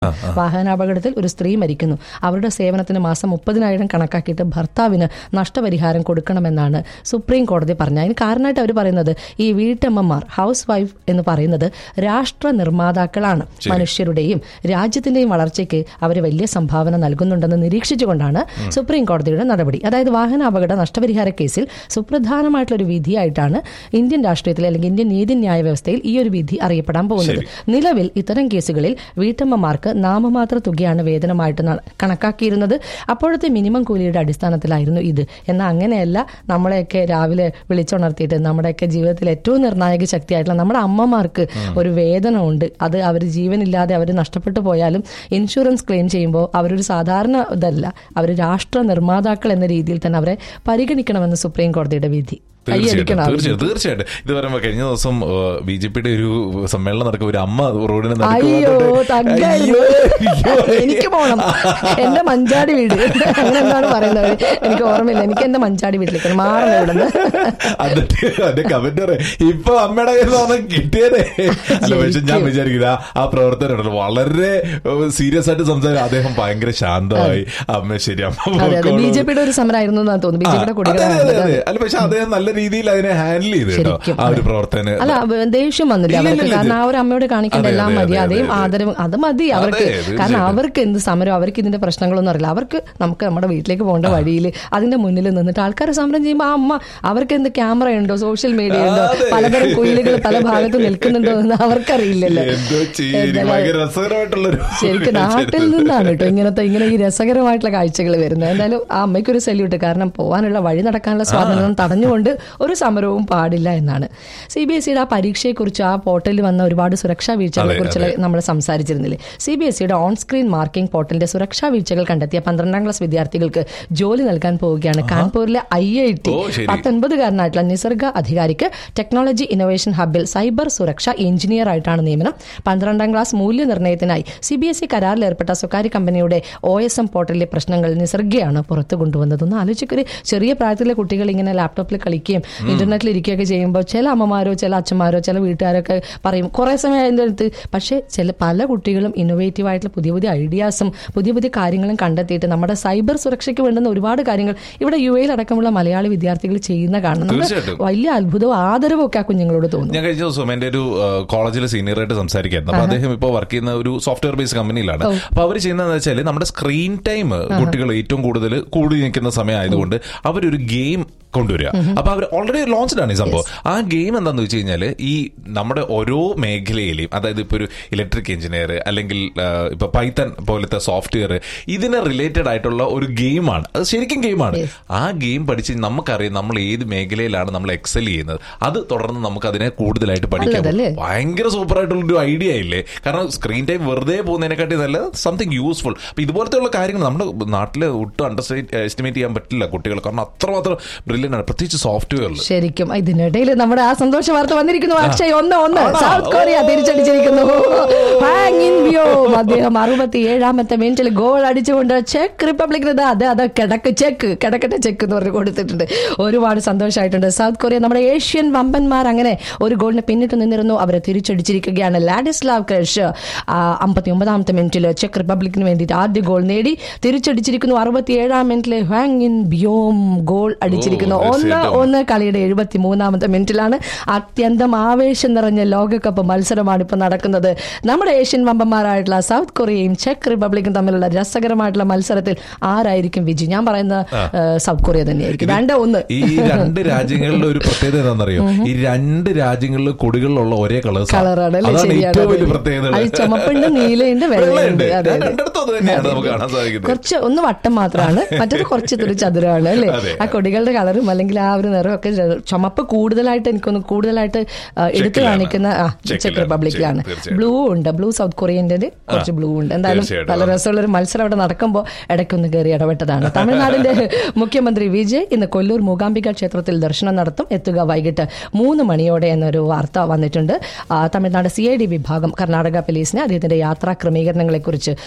വാഹനാപകടത്തിൽ ഒരു സ്ത്രീ മരിക്കുന്നു അവരുടെ സേവനത്തിന് മാസം മുപ്പതിനായിരം കണക്കാക്കിയിട്ട് ഭർത്താവിന് നഷ്ടപരിഹാരം കൊടുക്കണമെന്നാണ് സുപ്രീം കോടതി പറഞ്ഞത് അതിന് കാരണമായിട്ട് അവർ പറയുന്നത് ഈ വീട്ടമ്മമാർ ഹൗസ് വൈഫ് എന്ന് പറയുന്നത് രാഷ്ട്ര നിർമ്മാതാക്കളാണ് മനുഷ്യരുടെയും രാജ്യത്തിന്റെയും വളർച്ചയ്ക്ക് അവർ വലിയ സംഭാവന നൽകുന്നുണ്ടെന്ന് നിരീക്ഷിച്ചുകൊണ്ടാണ് സുപ്രീം കോടതിയുടെ നടപടി അതായത് വാഹനാപകട നഷ്ടപരിഹാര കേസിൽ സുപ്രധാനമായിട്ടുള്ള ഒരു വിധിയായിട്ടാണ് ഇന്ത്യൻ രാഷ്ട്രീയത്തിൽ അല്ലെങ്കിൽ ഇന്ത്യൻ നീതിന്യായ വ്യവസ്ഥയിൽ ഈ ഒരു വിധി അറിയപ്പെടാൻ പോകുന്നത് നിലവിൽ ഇത്തരം കേസുകളിൽ വീട്ടമ്മമാർക്ക് നാമമാത്ര തുകയാണ് വേതനമായിട്ട് ന- കണക്കാക്കിയിരുന്നത് അപ്പോഴത്തെ മിനിമം കൂലിയുടെ അടിസ്ഥാനത്തിലായിരുന്നു ഇത് എന്നാൽ അങ്ങനെയല്ല നമ്മളെയൊക്കെ രാവിലെ വിളിച്ചുണർത്തിയിട്ട് നമ്മുടെയൊക്കെ ജീവിതത്തിൽ ഏറ്റവും നിർണായക ശക്തിയായിട്ടുള്ള നമ്മുടെ അമ്മമാർക്ക് ഒരു വേതനമുണ്ട് അത് അവർ ജീവനില്ലാതെ അവർ നഷ്ടപ്പെട്ടു പോയാലും ഇൻഷുറൻസ് ക്ലെയിം ചെയ്യുമ്പോൾ അവരൊരു സാധാരണ ഇതല്ല അവർ രാഷ്ട്ര നിർമ്മാതാക്കൾ എന്ന രീതിയിൽ തന്നെ അവരെ പരിഗണിക്കണമെന്ന് സുപ്രീം കോടതിയുടെ വിധി തീർച്ചയായിട്ടും കൈയടിക്കണം ആ വിധി. തീർച്ചയായിട്ടും തീർച്ചയായിട്ടും ഇത് പറയുമ്പോ കഴിഞ്ഞ ദിവസം ബി ജെ പിയുടെ ഒരു സമ്മേളനം നടക്കും ഒരു അമ്മ റോഡിന് നടുക്ക് അയ്യോ വന്നിട്ട് തഗ്ഗായിരുന്നു. അയ്യോ, അയ്യോ. എനിക്ക് പോണം എന്റെ മഞ്ചാടി വീട് അങ്ങനെ എന്താണ് പറയുന്നത് എനിക്ക് ഓർമ്മയില്ല എനിക്ക് എന്റെ മഞ്ചാടി വീട്ടിലേക്ക് മാറണം ഇവിടുന്ന് എന്നിട്ട് അതിന്റെ കമന്റ് പറയാം ഇപ്പൊ അമ്മയുടെ കയ്യിൽ നിന്ന് കിട്ടിയതേ അല്ല പക്ഷെ ഞാൻ വിചാരിക്കില്ല ആ പ്രവർത്തനം വളരെ സീരിയസ് ആയിട്ട് സംസാരിക്കും അദ്ദേഹം ഭയങ്കര ശാന്തമായി അമ്മ ശരി അമ്മ അതെ അതെ പോയിക്കോളൂ. ബി ജെ പിയുടെ ഒരു സമരമായിരുന്നു എന്നാണ് തോന്നുന്നു ബി ജെ പിയുടെ ആ, അതെ, അതെ, അതെ. കൊടികളാണ് അല്ല പക്ഷെ അദ്ദേഹം നല്ല രീതിയിൽ അതിനെ ഹാൻഡിൽ ചെയ്തു കേട്ടോ ശരിക്കും, ആ ഒരു അതെ. പ്രവർത്തനം അല്ല അവ- ദേഷ്യം വന്നില്ല ഇല്ല, അവർക്ക് ഇല്ല, കാരണം ഇത് ആ ഒരു അമ്മയോട് കാണിക്കേണ്ട അതെ, എല്ലാ അതെ, അതെ, മര്യാദയും അതെ, അതെ. ആദരവും അത് മതി അവർക്ക് തീർച്ചയായിട്ടും. കാരണം അവർക്ക് എന്ത് സമരം അവർക്ക് ഇതിന്റെ പ്രശ്നങ്ങളൊന്നും അറിയില്ല അവർക്ക് നമുക്ക് നമ്മുടെ വീട്ടിലേക്ക് പോകേണ്ട വഴിയിൽ അതിന്റെ മുന്നിൽ നിന്നിട്ട് ആൾക്കാർ സമരം ചെയ്യുമ്പോൾ ആ അമ്മ അവർക്ക് എന്ത് ക്യാമറ ഉണ്ടോ സോഷ്യൽ മീഡിയ ഉണ്ടോ അതെ. പലതരം കുയിലുകൾ പല ഭാഗത്ത് നിൽക്കുന്നുണ്ടോ എന്ന് അവർക്കറിയില്ലല്ലോ എന്തോ ചെയ്യും എന്തായാലും ഭയങ്കര രസകരമായിട്ടുള്ളൊരു ശരിക്കും നാട്ടിൽ നിന്നാണ് കേട്ടോ ഇങ്ങനത്തെ ഇങ്ങനെ ഈ രസകരമായിട്ടുള്ള കാഴ്ചകൾ വരുന്നത് എന്തായാലും ആ അമ്മയ്ക്കൊരു സല്യൂട്ട് കാരണം പോകാനുള്ള വഴി നടക്കാനുള്ള സ്വാതന്ത്ര്യം തടഞ്ഞുകൊണ്ട് ഒരു സമരവും പാടില്ല എന്നാണ് സി ബി എസ് സിയുടെ ആ പരീക്ഷയെക്കുറിച്ച് ആ പോർട്ടലിൽ വന്ന ഒരുപാട് സുരക്ഷാ വീഴ്ചകളെ കുറിച്ചുള്ള നമ്മൾ സംസാരിച്ചിരുന്നില്ലേ സി ബി എസ് സിയുടെ ഓൺ സ്ക്രീൻ മാർക്കിംഗ് പോർട്ടലിന്റെ സുരക്ഷാ വീഴ്ചകൾ കണ്ടെത്തിയ പന്ത്രണ്ടാം ക്ലാസ് വിദ്യാർത്ഥികൾക്ക് ജോലി നൽകാൻ പോവുകയാണ് കാൺപൂരിലെ ഐ ഐ ടി ഓ, ശരി. പത്തൊൻപതുകാരനായിട്ടുള്ള നിസർഗ അധികാരിക്ക് ടെക്നോളജി ഇന്നോവേഷൻ ഹബിൽ സൈബർ സുരക്ഷ എഞ്ചിനീയർ ആയിട്ടാണ് നിയമനം പന്ത്രണ്ടാം ക്ലാസ് മൂല്യനിർണ്ണയത്തിനായി സി ബി എസ് ഇ കരാറിൽ ഏർപ്പെട്ട സ്വകാര്യ കമ്പനിയുടെ ഒ എസ് എം പോർട്ടലിലെ പ്രശ്നങ്ങൾ നിസർഗയാണ് പുറത്തു കൊണ്ടുവന്നത് ഒന്ന് ആലോചിക്കൊരു ചെറിയ പ്രായത്തിലെ കുട്ടികൾ ഇങ്ങനെ ലാപ്ടോപ്പിൽ കളിക്കുകയും ഇന്റർനെറ്റിൽ ഇരിക്കുകയൊക്കെ ചെയ്യുമ്പോൾ ചില അമ്മമാരോ ചില അച്ഛന്മാരോ ചില വീട്ടുകാരൊക്കെ പറയും കുറേ സമയം അതിൻ്റെ അടുത്ത് പക്ഷേ ചില പല കുട്ടികളും ഇന്നോവേറ്റീവ് ആയിട്ടുള്ള പുതിയ പുതിയ ഐഡിയാസും പുതിയ പുതിയ കാര്യങ്ങളും കണ്ടെത്തിയിട്ട് നമ്മുടെ സൈബർ സുരക്ഷയ്ക്ക് വേണ്ടുന്ന ഒരുപാട് കാര്യങ്ങൾ ഇവിടെ യു എയിൽ അടക്കമുള്ള മലയാളി വിദ്യാർത്ഥികൾ ചെയ്യുന്ന കാണണം നമുക്ക് തീർച്ചയായിട്ടും. വലിയ അത്ഭുതവും ആദരവും ഒക്കെ ആ കുഞ്ഞുങ്ങളോട് തോന്നും ഞാൻ കഴിഞ്ഞ ദിവസം എന്റെ ഒരു കോളേജിലെ സീനിയറായിട്ട് സംസാരിക്കായിരുന്നു അപ്പൊ അദ്ദേഹം ഇപ്പോൾ വർക്ക് ചെയ്യുന്ന ഒരു സോഫ്റ്റ്വെയർ ബേസ്ഡ് കമ്പനിയിലാണ് അപ്പൊ അവർ ചെയ്യുന്നതെന്ന് വെച്ചാൽ നമ്മുടെ സ്ക്രീൻ ടൈം കുട്ടികൾ ഏറ്റവും കൂടുതൽ കൂടി നിൽക്കുന്ന സമയം ആയതുകൊണ്ട് അവരൊരു ഗെയിം കൊണ്ടുവരിക അപ്പൊ അവർ ഓൾറെഡി ലോഞ്ച്ഡ് ആണ് ഈ സംഭവം ആ ഗെയിം എന്താന്ന് വെച്ച് കഴിഞ്ഞാൽ ഈ നമ്മുടെ ഓരോ മേഖലയിലെയും അതായത് ഇപ്പൊ ഒരു ഇലക്ട്രിക് എഞ്ചിനീയർ അല്ലെങ്കിൽ ആ, ഇപ്പൊ പൈത്തൺ പോലത്തെ സോഫ്റ്റ്വെയർ ഇതിന് റിലേറ്റഡ് ആയിട്ടുള്ള ഒരു ഗെയിമാണ് അത് ശരിക്കും ഗെയിമാണ് ആ ഗെയിം പഠിച്ച് നമുക്കറിയാം നമ്മൾ ഏത് മേഖലയിലാണ് നമ്മൾ എക്സൽ ചെയ്യുന്നത് അത് തുടർന്ന് നമുക്ക് അതിനെ കൂടുതലായിട്ട് പഠിക്കാം നല്ലതല്ലേ? ഭയങ്കര സൂപ്പർ ആയിട്ടുള്ള ഒരു ഐഡിയ ഇല്ലേ കാരണം സ്ക്രീൻ ടൈം വെറുതെ പോകുന്നതിനെക്കാട്ടി നല്ല സംതിങ് യൂസ്ഫുൾ അപ്പൊ ഇതുപോലത്തെ ഉള്ള കാര്യങ്ങൾ നമ്മുടെ നാട്ടിലെ ഒട്ടും അണ്ടർസ്റ്റാൻഡ് എസ്റ്റിമേറ്റ് ചെയ്യാൻ പറ്റില്ല കുട്ടികൾ കാരണം അത്രമാത്രം ബ്രില്യൻ്റ് ആണ് പ്രത്യേകിച്ച് സോഫ്റ്റ്വെയറിൽ ശരിക്കും ഇതിനിടയിൽ നമ്മുടെ ആ സന്തോഷ വാർത്ത വന്നിരിക്കുന്നു അക്ഷയ് ഒന്ന് ഒന്ന് സൗത്ത് കൊറിയ തിരിച്ചടിച്ചിരിക്കുന്നു ഹാങ് ഇൻ വ്യോം അദ്ദേഹം അറുപത്തി ഏഴാമത്തെ മിനിറ്റിൽ ഗോൾ അടിച്ചുകൊണ്ട് ചെക്ക് റിപ്പബ്ലിക്കിന് ഇതാ അതെ അതെ കിടക്ക് ചെക്ക് കിടക്കട്ടെ ചെക്ക് എന്ന് പറഞ്ഞ് കൊടുത്തിട്ടുണ്ട് ഒരുപാട് സന്തോഷമായിട്ടുണ്ട് സൗത്ത് കൊറിയ നമ്മുടെ ഏഷ്യൻ വമ്പന്മാർ അങ്ങനെ ഒരു ഗോളിന് പിന്നിട്ട് നിന്നിരുന്നു അവരെ തിരിച്ചടിച്ചിരിക്കുകയാണ് ലാഡിസ്ലാവ് ക്രഷ് അമ്പത്തി ഒമ്പതാമത്തെ മിനിറ്റിൽ ചെക്ക് റിപ്പബ്ലിക്കിന് വേണ്ടിയിട്ട് ആദ്യ ഗോൾ നേടി തിരിച്ചടിച്ചിരിക്കുന്നു അറുപത്തി ഏഴാം മിനിറ്റിൽ ഹാങ് ഇൻ ബിയോം ഗോൾ അടിച്ചിരിക്കുന്നു ഓ, ഒന്ന് തീർച്ചയായിട്ടും. ഒന്ന് കളിയുടെ എഴുപത്തി മൂന്നാമത്തെ മിനിറ്റിലാണ് അത്യന്തം ആവേശം നിറഞ്ഞ ലോകകപ്പ് മത്സരമാണ് ഇപ്പോൾ നടക്കുന്നത് നമ്മുടെ ഏഷ്യൻ വമ്പന്മാരായിട്ടുള്ള സൗത്ത് കൊറിയയും ചെക്ക് റിപ്പബ്ലിക്കും തമ്മിലുള്ള രസകരമായിട്ടുള്ള മത്സരത്തിൽ ആരായിരിക്കും വിജി ഞാൻ പറയുന്ന ഏഹ്, സൗത്ത് കൊറിയ തന്നെയായിരിക്കും രണ്ട് ഒന്ന് ഈ രണ്ട് രാജ്യങ്ങളിലെ ഒരു പ്രത്യേകത എന്താണെന്നറിയോ ഈ രണ്ട് രാജ്യങ്ങളിലെ കൊടികളിലുള്ള ഒരേ കളേഴ്സ് കളറാണ് അല്ലേ അതാണ് ശരിയാണ് ഏറ്റവും വലിയ അതെ. പ്രത്യേകത അത് ചുമപ്പുണ്ട് നീലയുണ്ട് വെള്ളയുണ്ട് അതെ അതെ രണ്ടിടത്തും അത് തന്നെയാണ് നമുക്ക് കാണാൻ സാധിക്കുന്നത് കുറച്ച് ഒന്ന് വട്ടം മാത്രമാണ് മറ്റേത് കുറച്ച് ഇത്തിരി ചതുരമാണ് അല്ലേ അതെ. ആ കൊടികളുടെ കളറും അല്ലെങ്കിൽ ആ ഒരു നിറവും ഒക്കെ ചുമപ്പ് കൂടുതലായിട്ട് എനിക്കൊന്ന് കൂടുതലായിട്ട് ആ, എടുത്തു ചെക്കിലാണ്. കാണിക്കുന്ന ആ, ചെക്കിലാണ്. ചെക്ക് റിപ്പബ്ലിക്കിലാണ് ചെക്ക്, തീർച്ചയായും. ബ്ലൂ ഉണ്ട് ബ്ലൂ സൗത്ത് കൊറിയന്റെ കുറച്ച് ബ്ലൂ ഉണ്ട് എന്തായാലും തീർച്ചയായിട്ടും. നല്ല രസമുള്ള ഒരു മത്സരം അവിടെ നടക്കുമ്പോൾ ഇടയ്ക്കൊന്ന് കയറി ഇടപെട്ടതാണ് തമിഴ്നാടിന്റെ മുഖ്യമന്ത്രി വിജയ് ഇന്ന് കൊല്ലൂർ മൂകാംബിക ക്ഷേത്രത്തിൽ ദർശനം നടത്തും എത്തുക വൈകിട്ട് മൂന്ന് മണിയോടെ എന്നൊരു വാർത്ത വന്നിട്ടുണ്ട് ആ, തമിഴ്നാട് സി ഐ ഡി വിഭാഗം കർണാടക പോലീസിനെ അദ്ദേഹത്തിന്റെ യാത്രാ ക്രമീകരണങ്ങളെക്കുറിച്ച് അറിയിച്ചു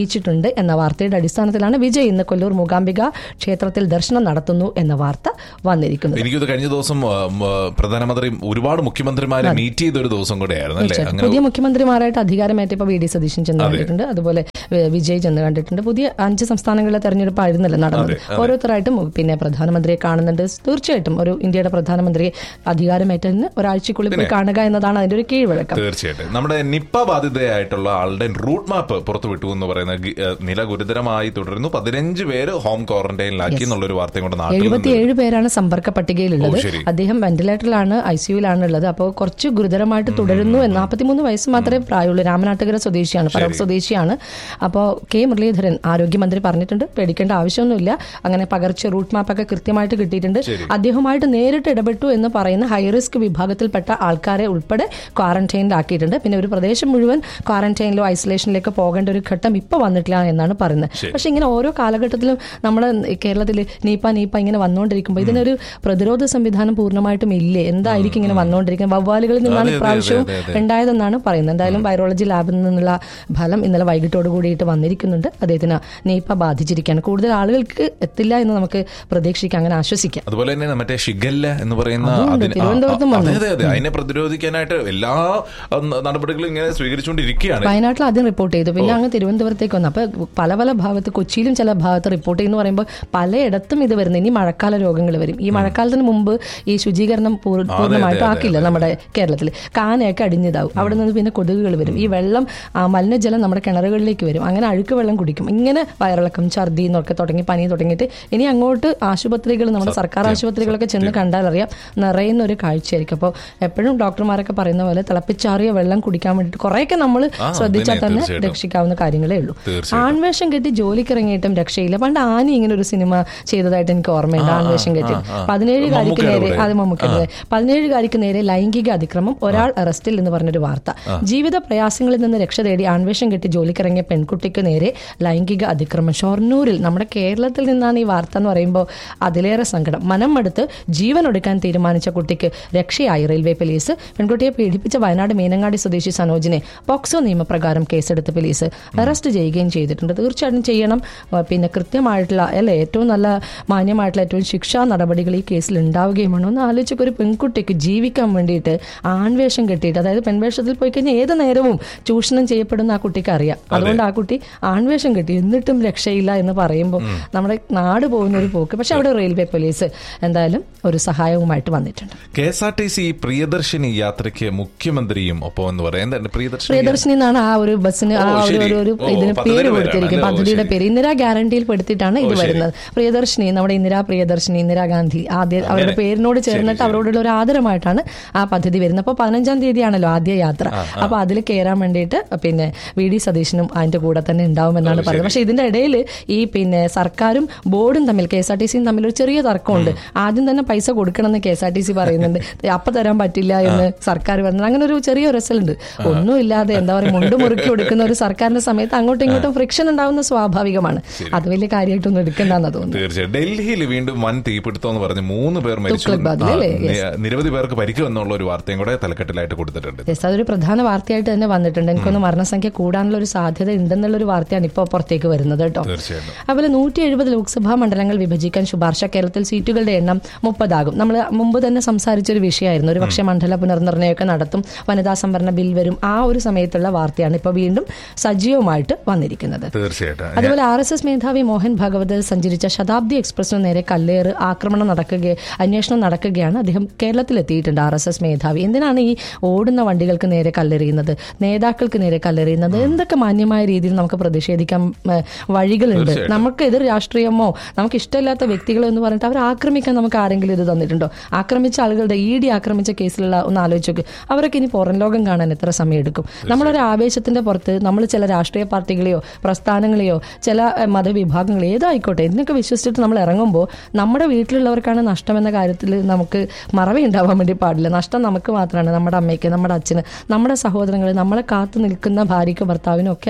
അറിയിച്ചിട്ടുണ്ട് എന്ന വാർത്തയുടെ അടിസ്ഥാനത്തിലാണ് വിജയ് ഇന്ന് കൊല്ലൂർ മൂകാംബിക ക്ഷേത്രത്തിൽ ദർശനം നടത്തുന്നു എന്ന വാർത്ത വന്നിരിക്കുന്നത് എനിക്കത് കഴിഞ്ഞ ദിവസം ആ, ഉം, ആ, പ്രധാനമന്ത്രി ഒരുപാട് മുഖ്യമന്ത്രിമാരെ മീറ്റ് ചെയ്ത ഒരു ദിവസം കൂടെ ആയിരുന്നു അല്ലേ അങ്ങനെ പുതിയ മുഖ്യമന്ത്രിമാരായിട്ട് അധികാരമേറ്റപ്പോൾ വി ഡി സതീശൻ ചെന്ന് കണ്ടിട്ടുണ്ട് അതുപോലെ ഏഹ്, വിജയ് ചെന്ന് കണ്ടിട്ടുണ്ട് പുതിയ അഞ്ച് സംസ്ഥാനങ്ങളിലെ തെരഞ്ഞെടുപ്പ് ആയിരുന്നല്ലോ നടന്നത് ഓരോരുത്തരായിട്ടും പിന്നെ പ്രധാനമന്ത്രിയെ കാണുന്നുണ്ട് തീർച്ചയായിട്ടും ഒരു ഇന്ത്യയുടെ പ്രധാനമന്ത്രിയെ അധികാരമേറ്റതിന് ഒരാഴ്ചക്കുള്ളിൽ പോയി കാണുക എന്നതാണ് അതിന്റെ ഒരു കീഴ്വഴക്കം തീർച്ചയായിട്ടും നമ്മുടെ നിപ്പ ബാധിതയായിട്ടുള്ള ആളുടെ റൂട്ട് മാപ്പ് പുറത്തുവിട്ടു എന്ന് പറയുന്ന ഗി- ഏഹ് നില ഗുരുതരമായി തുടരുന്നു പതിനഞ്ച് പേര് ഹോം ക്വാറന്റൈനിലാക്കി എന്നുള്ളൊരു വാർത്തയും കൊണ്ട് നാട്ടിൽ നിന്ന് എഴുപത്തിയേഴ് പേരാണ് സമ്പർക്ക പട്ടികയിലുള്ളത് ഓ, ശരി. അദ്ദേഹം വെന്റിലേറ്ററിലാണ് ഐ സിയുലാണ് ഉള്ളത് അപ്പോൾ കുറച്ച് ഗുരുതരമായിട്ട് തുടരുന്നു എന്ന് നാൽപ്പത്തിമൂന്ന് വയസ്സ് മാത്രമേ പ്രായമുള്ളൂ രാമനാട്ടുകര സ്വദേശിയാണ് പറവൂർ സ്വദേശിയാണ് അപ്പോൾ കെ മുരളീധരൻ ആരോഗ്യമന്ത്രി പറഞ്ഞിട്ടുണ്ട് പേടിക്കേണ്ട ആവശ്യമൊന്നുമില്ല അങ്ങനെ പകർച്ച റൂട്ട് മാപ്പൊക്കെ കൃത്യമായിട്ട് കിട്ടിയിട്ടുണ്ട് അദ്ദേഹവുമായിട്ട് നേരിട്ട് ഇടപെട്ടു എന്ന് പറയുന്ന ഹൈറിസ്ക് വിഭാഗത്തിൽപ്പെട്ട ആൾക്കാരെ ഉൾപ്പെടെ ക്വാറന്റൈനിലാക്കിയിട്ടുണ്ട് പിന്നെ ഒരു പ്രദേശം മുഴുവൻ ക്വാറന്റൈനിലോ ഐസൊലേഷനിലേക്ക് പോകേണ്ട ഒരു ഘട്ടം ഇപ്പോൾ വന്നിട്ടില്ല എന്നാണ് പറയുന്നത് പക്ഷെ ഇങ്ങനെ ഓരോ കാലഘട്ടത്തിലും നമ്മുടെ കേരളത്തിൽ നീപ്പ നീപ്പ ഇങ്ങനെ വന്നുകൊണ്ടിരിക്കുമ്പോൾ ഇതിനൊരു പ്രതിരോധ സംവിധാനം പൂർണ്ണമായിട്ടും ഇല്ലേ എന്തായിരിക്കും ഇങ്ങനെ വന്നുകൊണ്ടിരിക്കുന്നത് വവ്വാലുകളിൽ നിന്നാണ് അതെ, അതെ, ഇപ്രാവശ്യവും അതെ, അതെ. ഉണ്ടായതെന്നാണ് പറയുന്നത് എന്തായാലും വൈറോളജി ലാബിൽ നിന്നുള്ള ഫലം ഇന്നലെ വൈകിട്ടോട് കൂടിയിട്ട് വന്നിരിക്കുന്നുണ്ട് അദ്ദേഹത്തിന് നീപ്പ ബാധിച്ചിരിക്കുകയാണ് കൂടുതൽ ആളുകൾക്ക് എത്തില്ല എന്ന് നമുക്ക് പ്രതീക്ഷിക്കാം അങ്ങനെ ആശ്വസിക്കാം അതുപോലെ തന്നെ മറ്റേ ഷിഗല്ല എന്ന് പറയുന്ന അതുമുണ്ട്. അതിന് ആ, തിരുവനന്തപുരത്തും ആ, വന്നു. അതെ അതെ അതെ അതിനെ പ്രതിരോധിക്കാനായിട്ട് എല്ലാ ആ, നടപടികളും ഇങ്ങനെ സ്വീകരിച്ചുകൊണ്ടിരിക്കുകയാണ് വയനാട്ടിൽ ആദ്യം റിപ്പോർട്ട് ചെയ്തു പിന്നെ അങ്ങ് തിരുവനന്തപുരത്തേക്ക് വന്നു അപ്പൊ പല പല ഭാഗത്ത് കൊച്ചിയിലും ചില ഭാഗത്ത് റിപ്പോർട്ട് ചെയ്യുന്നു പറയുമ്പോൾ പലയിടത്തും ഇത് വരുന്നത് ഇനി മഴക്കാല രോഗങ്ങൾ വരും ഈ മഴക്കാലത്തിന് മുമ്പ് ഈ ശുചീകരണം പൂർ- പൂർണ്ണമായിട്ടും ആക്കില്ല നമ്മുടെ കേരളത്തിൽ കാനയൊക്കെ അടിഞ്ഞതാവും അവിടെ നിന്ന് പിന്നെ കൊതുകുകൾ വരും ഈ വെള്ളം ആ, മലിനജലം നമ്മുടെ കിണറുകളിലേക്ക് വരും അങ്ങനെ അഴുക്ക് വെള്ളം കുടിക്കും ഇങ്ങനെ വയറിളക്കം ഛർദി എന്നൊക്കെ തുടങ്ങി പനി തുടങ്ങിയിട്ട് ഇനി അങ്ങോട്ട് ആശുപത്രികൾ നമ്മുടെ സർക്കാർ ആശുപത്രികളൊക്കെ ചെന്ന് കണ്ടാൽ അറിയാം നിറയുന്ന ഒരു കാഴ്ചയായിരിക്കും അപ്പോൾ എപ്പോഴും ഡോക്ടർമാരൊക്കെ പറയുന്ന പോലെ തിളപ്പിച്ചാറിയ വെള്ളം കുടിക്കാൻ വേണ്ടിയിട്ട് കുറേയൊക്കെ നമ്മൾ ആ, ശ്രദ്ധിച്ചാൽ പിന്നെ തന്നെ തീർച്ചയായിട്ടും. രക്ഷിക്കാവുന്ന കാര്യങ്ങളേ ഉള്ളൂ തീർച്ചയായിട്ടും. ആൺവേഷം കെട്ടി ജോലിക്ക് ഇറങ്ങിയിട്ടും രക്ഷയില്ല പണ്ട് ആനി ഇങ്ങനെ ഒരു സിനിമ ചെയ്തതായിട്ട് എനിക്ക് ഓർമ്മയുണ്ട് ആൺവേഷം കെട്ടി പതിനേഴുകാരിക്ക് മമ്മൂക്കയുടെ നേരെ കൂടെ. അത് മമ്മൂക്കയുടെ പതിനേഴുകാരിക്ക് നേരെ ലൈംഗിക അതിക്രമം ഒരാൾ അറസ്റ്റിൽ എന്ന് പറഞ്ഞൊരു വാർത്ത ജീവിത പ്രയാസങ്ങളിൽ നിന്ന് രക്ഷ തേടി ആൺവേഷം കെട്ടി ജോലിക്കിറങ്ങിയ പെൺകുട്ടിക്ക് നേരെ ലൈംഗിക അതിക്രമം ഷൊർണൂരിൽ നമ്മുടെ കേരളത്തിൽ നിന്നാണ് ഈ വാർത്ത എന്ന് പറയുമ്പോൾ അതിലേറെ സങ്കടം മനം മടുത്ത് ജീവൻ ഒടുക്കാൻ തീരുമാനിച്ച കുട്ടിക്ക് രക്ഷയായി റെയിൽവേ പോലീസ് പെൺകുട്ടിയെ പീഡിപ്പിച്ച വയനാട് മീനങ്ങാടി സ്വദേശി സനോജിനെ പോക്സോ നിയമപ്രകാരം കേസെടുത്ത് പോലീസ് അറസ്റ്റ് ചെയ്യുകയും ചെയ്തിട്ടുണ്ട് തീർച്ചയായിട്ടും ചെയ്യണം ആ, പിന്നെ കൃത്യമായിട്ടുള്ള അല്ലെ ഏറ്റവും നല്ല മാന്യമായിട്ടുള്ള ഏറ്റവും ശിക്ഷാ നടപടികൾ ഈ കേസിൽ ഉണ്ടാവുകയും വേണം ഒന്ന് ആലോചിച്ചൊക്കെ ഒരു പെൺകുട്ടിക്ക് ജീവിക്കാൻ വേണ്ടിയിട്ട് ആൺവേഷം കെട്ടിയിട്ട് അതായത് പെൺവേഷത്തിൽ പോയി കഴിഞ്ഞാൽ ഏത് നേരവും ചൂഷണം ചെയ്യപ്പെടുന്ന ആ കുട്ടിക്ക് അറിയാം അതുകൊണ്ട് ആ കുട്ടി ആൺവേഷം കെട്ടി എന്നിട്ടും രക്ഷയില്ല എന്ന് പറയുമ്പോൾ നമ്മുടെ നാട് പോകുന്ന ഒരു പോക്ക് പക്ഷെ അവിടെ റെയിൽവേ പോലീസ് എന്തായാലും ഒരു സഹായവുമായിട്ട് വന്നിട്ടുണ്ട് K S R T C Priyadarshini യാത്രയ്ക്ക് മുഖ്യമന്ത്രിയും ഒപ്പം എന്ന് പറയാം എന്താണ് പ്രിയദർശിനി പ്രിയദർശിനി എന്നാണ് ആ ഒരു ബസ്സിന് ആ ഓ, ഒരു ശരി. ഒരു ഒരു ഓ, ഇതിന് പദ്ധതിയുടെ പേര് പേരാണ് കൊടുത്തിരിക്കും അല്ലേ? ഓ, പദ്ധതിയുടെ ശരി. പേര് ഇന്ദിരാ ഗ്യാരണ്ടിയിൽ പെടുത്തിയിട്ടാണ് ഇത് ഓ, ശരി. വരുന്നത് പ്രിയദർശിനി നമ്മുടെ ഇന്ദിരാ പ്രിയദർശിനി ഇന്ദിരാഗാന്ധി ആദ്യ അവരുടെ പേരിനോട് ചേർന്നിട്ട് അവരോടുള്ള ഒരു ആദരമായിട്ടാണ് ആ പദ്ധതി വരുന്നത് അപ്പോൾ പതിനഞ്ചാം തീയതിയാണല്ലോ ആദ്യ യാത്ര അപ്പൊ അതിൽ കയറാൻ വേണ്ടിയിട്ട് പിന്നെ വി ഡി സതീശനും അതിന്റെ കൂടെ തന്നെ ഉണ്ടാവുമെന്നാണ് പറയുന്നത് പക്ഷെ ഇതിന്റെ ഇടയിൽ ഈ പിന്നെ സർക്കാരും ബോർഡും തമ്മിൽ കെ എസ് ആർ ടി സിയും തമ്മിൽ ഒരു ചെറിയ തർക്കമുണ്ട് ആദ്യം തന്നെ പൈസ കൊടുക്കണമെന്ന് K S R T C പറയുന്നുണ്ട് അപ്പൊ തരാൻ പറ്റില്ല എന്ന് സർക്കാർ പറയുന്നത് അങ്ങനെ ഒരു ചെറിയ റിസൾട്ട് ഒന്നുമില്ലാതെ എന്താ പറയുക മുണ്ട് മുറുക്കി കൊടുക്കുന്ന ഒരു സർക്കാരിന്റെ സമയത്ത് അങ്ങോട്ടും ഇങ്ങോട്ടും ഫ്രിക്ഷൻ ഉണ്ടാവുന്ന സ്വാഭാവികമാണ് അത് വലിയ കാര്യമായിട്ടൊന്നും എടുക്കണ്ടെന്നാ തോന്നുന്നു തീർച്ചയായും ഡൽഹിയിൽ വീണ്ടും വൻ തീപിടുത്തം എന്ന് പറഞ്ഞ് മൂന്ന് പേർ മരിച്ചു തുഗ്ലക് ആ, അല്ലേ? നി- നിരവധി പേർക്ക് പരിക്കും എന്നുള്ള ഒരു വാർത്തയും കൂടെ തലക്കെട്ടിലായിട്ട് കൊടുത്തിട്ടുണ്ട് യെസ് അതൊരു പ്രധാന വാർത്തയായിട്ട് തന്നെ വന്നിട്ടുണ്ട് എനിക്കൊന്ന് മരണസംഖ്യ കൂടാനുള്ള ഒരു സാധ്യത ഉണ്ടെന്നുള്ള ഒരു വാർത്തയാണ് ഇപ്പോൾ പുറത്തേക്ക് വരുന്നത് കേട്ടോ തീർച്ചയായിട്ടും അതുപോലെ നൂറ്റി എഴുപത് ലോക്സഭാ മണ്ഡലങ്ങൾ വിഭജിക്കാൻ ശുപാർശ കേരളത്തിൽ സീറ്റുകളുടെ എണ്ണം മുപ്പതാകും നമ്മൾ മുമ്പ് തന്നെ സംസാരിച്ച ഒരു വിഷയമായിരുന്നു ഒരു പക്ഷേ മണ്ഡല പുനർനിർണ്ണയമൊക്കെ നടത്തും വനിതാ സംവരണ ബിൽ വരും ആ ഒരു സമയത്തുള്ള വാർത്തയാണ് ഇപ്പോൾ വീണ്ടും സജീവമായിട്ട് വന്നിരിക്കുന്നത് തീർച്ചയായിട്ടും അതുപോലെ ആർ എസ് എസ് മേധാവി മോഹൻ ഭാഗവത് സഞ്ചരിച്ച ശതാബ്ദി എക്സ്പ്രസിന് നേരെ കല്ലേറ് ആക്രമണം നടക്കുക അന്വേഷണം നടക്കുകയാണ് അദ്ദേഹം കേരളത്തിലെത്തിയിട്ടുണ്ട് ആർ എസ് എസ് മേധാവി എന്തിനാണ് ഈ ഓടുന്ന വണ്ടികൾക്ക് നേരെ കല്ലെറിയുന്നത് നേതാക്കൾക്ക് നേരെ കല്ലെറിയുന്നത് എന്തൊക്കെ മാന്യമായ രീതിയിൽ നമുക്ക് പ്രതിഷേധിക്കാൻ ഏഹ്, വഴികളുണ്ട് നമുക്ക് എതിർ രാഷ്ട്രീയമോ നമുക്ക് ഇഷ്ടമില്ലാത്ത വ്യക്തികളോ എന്ന് പറഞ്ഞിട്ട് അവർ ആക്രമിക്കാൻ നമുക്ക് ആരെങ്കിലും ഇത് തന്നിട്ടുണ്ടോ ആക്രമിച്ച ആളുകളുടെ ഇ ഡി ആക്രമിച്ച കേസിലുള്ള ഒന്ന് ആലോചിച്ച് നോക്ക് അവരൊക്കെ ഇനി പുറം ലോകം കാണാൻ എത്ര സമയം എടുക്കും നമ്മളൊരു ആവേശത്തിന്റെ പുറത്ത് നമ്മൾ ചില രാഷ്ട്രീയ പാർട്ടികളെയോ പ്രസ്ഥാനങ്ങളെയോ ചില ഏഹ്, മതവിഭാഗങ്ങളെയോ ഏതായിക്കോട്ടെ ഇതിനൊക്കെ വിശ്വസിച്ചിട്ട് നമ്മൾ ഇറങ്ങുമ്പോൾ നമ്മുടെ വീട്ടിലുള്ളവർക്കാണ് നഷ്ടം എന്ന കാര്യത്തിൽ നമുക്ക് മറവയുണ്ടാവാൻ വേണ്ടി പാടില്ല നഷ്ടം നമുക്ക് മാത്രമാണ് നമ്മുടെ അമ്മയ്ക്ക് നമ്മുടെ അച്ഛന് നമ്മുടെ സഹോദരങ്ങൾ നമ്മളെ കാത്തു നിൽക്കുന്ന ഭാര്യയ്ക്ക് ഭർത്താവിനും ഒക്കെയാണ് നഷ്ടം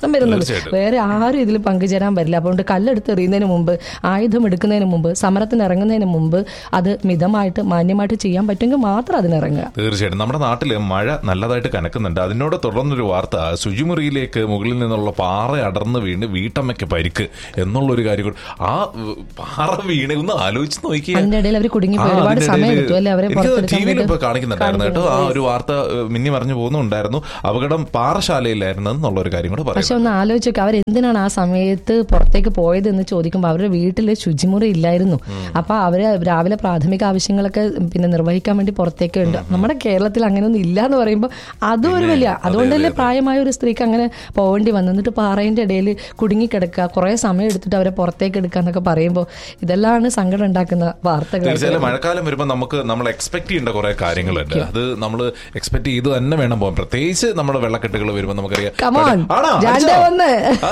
നഷ്ടം വരുന്നത് തീർച്ചയായിട്ടും. വേറെ ആരും ഇതിൽ പങ്കുചേരാൻ പറ്റില്ല അതുകൊണ്ട് കല്ലെടുത്ത് എറിയുന്നതിന് മുമ്പ് ആയുധം എടുക്കുന്നതിന് മുമ്പ് സമരത്തിന് ഇറങ്ങുന്നതിന് മുമ്പ് അത് മിതമായിട്ട് മാന്യമായിട്ട് ചെയ്യാൻ പറ്റുമെങ്കിൽ മാത്രം അതിനിറങ്ങുക തീർച്ചയായിട്ടും നമ്മുടെ നാട്ടില് മഴ നല്ലതായിട്ട് കനക്കുന്നുണ്ട് അതിനോട് തുടർന്നൊരു വാർത്ത ശുചിമുറിയിലേക്ക് മുകളിൽ നിന്നുള്ള പാറ അടർന്ന് വീണ് വീട്ടമ്മയ്ക്ക് പരിക്ക് എന്നുള്ളൊരു കാര്യം കൂടി ആ ഉം, പാറ വീണ് ഒന്ന് ആലോചിച്ച് നോക്കിയാൽ അതിന്റെ ഇടയിൽ അവർ കുടുങ്ങിപ്പോയി ഒരുപാട് സമയം എടുത്തു അല്ലേ അവരെ എനിക്ക് പുറത്തെടുക്കാൻ ടി വിയിൽ വേണ്ടി ഇപ്പൊ കാണിക്കുന്നുണ്ടായിരുന്നു കേട്ടോ ആ ഒരു വാർത്ത ഏഹ്, മിന്നി പറഞ്ഞു പോകുന്നുണ്ടായിരുന്നു അപകടം പാറശാലയിലായിരുന്നു എന്നുള്ള ഒരു കാര്യം കൂടെ പക്ഷെ പറയുന്നു ഒന്ന് ആലോചിച്ച് നോക്കുക അവർ എന്തിനാണ് ആ സമയത്ത് പുറത്തേക്ക് പോയത് എന്ന് ചോദിക്കുമ്പോൾ അവരുടെ വീട്ടിൽ ശുചിമുറി ഇല്ലായിരുന്നു അപ്പൊ അവര് രാവിലെ പ്രാഥമിക ആവശ്യങ്ങളൊക്കെ പിന്നെ നിർവഹിക്കാൻ വേണ്ടി പുറത്തേക്ക് ഉണ്ട് നമ്മുടെ കേരളത്തിൽ അങ്ങനെയൊന്നും ഇല്ല എന്ന് പറയുമ്പോൾ അതും ഒരു വലിയ അതുകൊണ്ടല്ലേ പ്രായമായ ഒരു സ്ത്രീക്ക് അങ്ങനെ പോവേണ്ടി വന്നു എന്നിട്ട് പാറയുടെ ഇടയിൽ കുടുങ്ങിക്കിടക്കുക കുറെ സമയം എടുത്തിട്ട് അവരെ പുറത്തേക്ക് എടുക്കുക എന്നൊക്കെ പറയുമ്പോൾ ഇതെല്ലാമാണ് സങ്കടം ഉണ്ടാക്കുന്ന വാർത്തകൾ തീർച്ചയായും മഴക്കാലം വരുമ്പോൾ നമുക്ക് നമ്മൾ എക്സ്പെക്ട് ചെയ്യേണ്ട കുറെ കാര്യങ്ങളുണ്ട് അത് നമ്മൾ എക്സ്പെക്ട് ചെയ്ത് തന്നെ വേണം പോകാൻ പ്രത്യേകിച്ച് നമ്മുടെ വെള്ളക്കെട്ടുകൾ വരുമ്പോൾ നമുക്കറിയാം കമോൺ ആണോ? രണ്ട് അടിച്ചോ? ഒന്ന്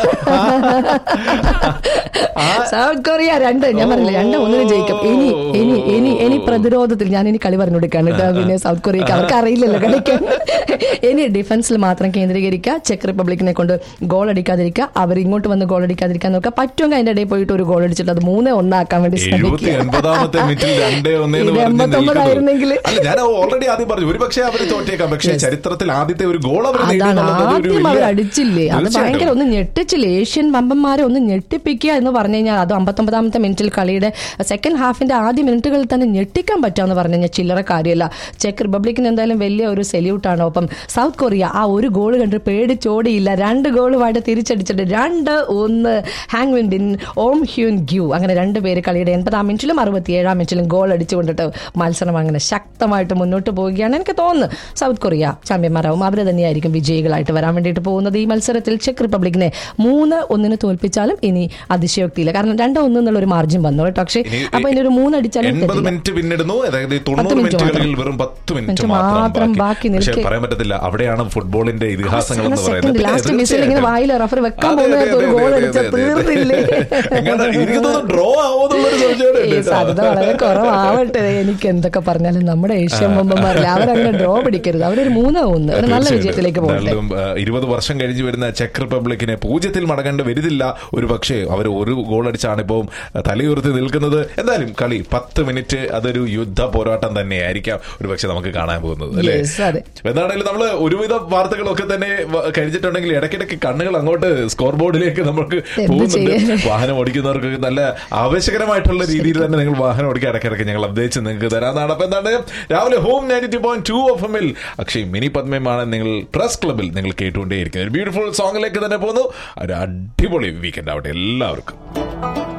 സൗത്ത് കൊറിയ രണ്ട് ഞാൻ പറഞ്ഞില്ല രണ്ട് ഒന്നിനും ജയിക്കും ഇനി ഇനി ഇനി ഇനി പ്രതിരോധത്തിൽ ഞാൻ ഇനി കളി പറഞ്ഞു കൊടുക്കാണ് കേട്ടോ പിന്നെ സൗത്ത് കൊറിയക്ക് അവർക്ക് അറിയില്ലല്ലോ കളിക്കാൻ ഇനി ഡിഫൻസിൽ മാത്രം കേന്ദ്രീകരിക്കുക ചെക്ക് റിപ്പബ്ലിക്കിനെ കൊണ്ട് ഗോൾ അടിക്കാതിരിക്കുക അവർ ഇങ്ങോട്ട് വന്ന് ഗോൾ അടിക്കാതിരിക്കാൻ നോക്കുക പറ്റുമെങ്കിൽ അതിന്റെ ഇടയിൽ പോയിട്ട് ഒരു ഗോൾ അടിച്ചിട്ട് അത് മൂന്നേ ഒന്നാക്കാൻ വേണ്ടി എഴുപത്തി ശ്രമിക്കുക എൺപതാമത്തെ മിനിറ്റിൽ രണ്ടേ ഒന്നേ എന്ന് ഇത് പറഞ്ഞ് എൺപത്തൊമ്പതായിരുന്നെങ്കിൽ നിൽക്കുന്നു. അല്ല ഞാൻ ഓൾറെഡി ആദ്യം പറഞ്ഞു ഒരു പക്ഷേ അവർ തോറ്റേക്കാം പക്ഷേ ചരിത്രത്തിൽ ആദ്യത്തെ ഒരു ഗോൾ അവർ നേടി അതാണ് എന്നുള്ളത് ഒരു ആദ്യം അവർ വലിയ- അടിച്ചില്ലേ അത് തീർച്ചയായിട്ടും. ഭയങ്കര ഒന്ന് ഞെട്ടിച്ചില്ലേ ഏഷ്യൻ വമ്പന്മാരെ ഒന്ന് ഞെട്ടിപ്പിക്കുക എന്ന് പറഞ്ഞു കഴിഞ്ഞാൽ അത് അമ്പത്തൊമ്പതാമത്തെ മിനിറ്റിൽ കളിയുടെ സെക്കൻഡ് ഹാഫിന്റെ ആദ്യ മിനിറ്റുകളിൽ തന്നെ ഞെട്ടിക്കാൻ പറ്റാന്ന് പറഞ്ഞു കഴിഞ്ഞാൽ ചില്ലറ കാര്യമല്ല ചെക്ക് റിപ്പബ്ലിക്കിന് എന്തായാലും വലിയ ഒരു സെല്യൂട്ടാണ് ഒപ്പം സൗത്ത് കൊറിയ ആ ഒരു ഗോൾ കണ്ട് പേടിച്ചോടിയില്ല രണ്ട് ഗോളുമായിട്ട് തിരിച്ചടിച്ചിട്ട് രണ്ട് ഒന്ന് ഹാങ് വിൻഡിൻ ഓം ഹ്യൂൻ ഗ്യൂ അങ്ങനെ രണ്ട് പേര് കളിയുടെ എൺപതാം മിനിറ്റിലും അറുപത്തിയേഴാം മിനിറ്റിലും ഗോൾ അടിച്ചുകൊണ്ടിട്ട് മത്സരം അങ്ങനെ ശക്തമായിട്ട് മുന്നോട്ട് പോവുകയാണ് എനിക്ക് തോന്നുന്നു സൗത്ത് കൊറിയ ചാമ്പ്യന്മാരാവും അവർ തന്നെയായിരിക്കും വിജയികളായിട്ട് വരാൻ വേണ്ടിയിട്ട് പോകുന്നത് ഈ മത്സരത്തിൽ ചെക്ക് റിപ്പബ്ലിക്കിനെ മൂന്ന് ഒന്നിന് തോൽപ്പിച്ചാലും ഇനി അതിശയോക്തിയില്ല കാരണം രണ്ട് ഒന്ന് എന്നുള്ള ഒരു മാർജിൻ വന്നു കേട്ടോ പക്ഷേ ഇനി അപ്പൊ ഇനി ഒരു മൂന്നടിച്ചാലും എൺപത് തെറ്റില്ല. മിനിറ്റ് പിന്നിടുന്നു അതായത് ഈ തൊണ്ണൂറ് മിനിറ്റ് മിനിറ്റുകളിൽ വെറും പത്ത് മിനിറ്റ് മിനിറ്റ് മാത്രം മാത്രം ബാക്കി ബാക്കി പക്ഷേ നിൽക്കെ. പറയാൻ പറ്റത്തില്ല അവിടെയാണ് ഫുട്ബോളിന്റെ ഇതിഹാസങ്ങൾ എന്ന് അവസാന പറയുന്നത് second, last തീർച്ചയായിട്ടും. whistle ഇങ്ങനെ വായിൽ റഫർ വെക്കാൻ അതെ, പോകുന്ന അതെ, നേരത്ത് ഒരു അതെ, goal അതെ, അടിച്ചാൽ അതെ, അതെ. തീർന്നില്ലേ? എങ്ങനെ എനിക്ക് തോന്നുന്നു ഡ്രോ ആവുമെന്നുള്ളൊരു സംശയമുണ്ട് ഈ കേട്ടോ. സാധ്യത വളരെ കുറവാവട്ടെ എനിക്ക് എന്തൊക്കെ പറഞ്ഞാലും നമ്മുടെ ഏഷ്യൻ ബൊമ്പന്മാരില്ല അവരങ്ങനെ ഡ്രോ പിടിക്കരുത് അവരൊരു മൂന്ന് ഒന്ന് ഒരു നല്ല തീർച്ചയായിട്ടും. വിജയത്തിലേക്ക് പോകട്ടെ എന്തായാലും, ആ, ഇരുപത് വർഷം കഴിഞ്ഞ് വരുന്ന ചെക്ക് റിപ്പബ്ലിക്കിനെ പൂജ്യത്തിൽ മടങ്ങേണ്ടി വരുന്നില്ല ഒരു പക്ഷേ അവർ ഒരു ഗോൾ അടിച്ചാണ് ഇപ്പോൾ തലയുയർത്തി നിൽക്കുന്നത് എന്തായാലും കളി പത്ത് മിനിറ്റ് അതൊരു യുദ്ധ പോരാട്ടം തന്നെയായിരിക്കാം ഒരു പക്ഷെ നമുക്ക് കാണാൻ പോകുന്നത് അല്ലേ Yes, അതെ. എന്താണെങ്കിലും നമ്മൾ ഒരുവിധ വാർത്തകളൊക്കെ തന്നെ വ- കഴിഞ്ഞിട്ടുണ്ടെങ്കിൽ ഇടയ്ക്കിടയ്ക്ക് കണ്ണുകൾ അങ്ങോട്ട് സ്കോർ ബോർഡിലേക്ക് നമുക്ക് എന്ത് പോകുന്നുണ്ട് ചെയ്യാൻ? വാഹനം ഓടിക്കുന്നവർക്ക് നല്ല ആവശ്യകരമായിട്ടുള്ള രീതിയിൽ തന്നെ നിങ്ങൾ വാഹനം ഓടിക്കാൻ ഇടയ്ക്കിടയ്ക്ക് ഞങ്ങൾ അപ്ഡേറ്റ്സ് നിങ്ങൾക്ക് തരാനാണ് അപ്പൊ എന്താണ് രാവിലെ home ninety two point two F എമ്മിൽ അക്ഷയ് മിനി പത്മയുമാണ് നിങ്ങൾ പ്രസ് ക്ലബിൽ നിങ്ങൾ കേട്ടുകൊണ്ടേയിരിക്കുന്നത് ഒരു ബ്യൂട്ടിഫുൾ സോങ്ങിലേക്ക് തന്നെ പോകുന്നു ഒരു അടിപൊളി വീക്കെൻഡ് ആവട്ടെ എല്ലാവർക്കും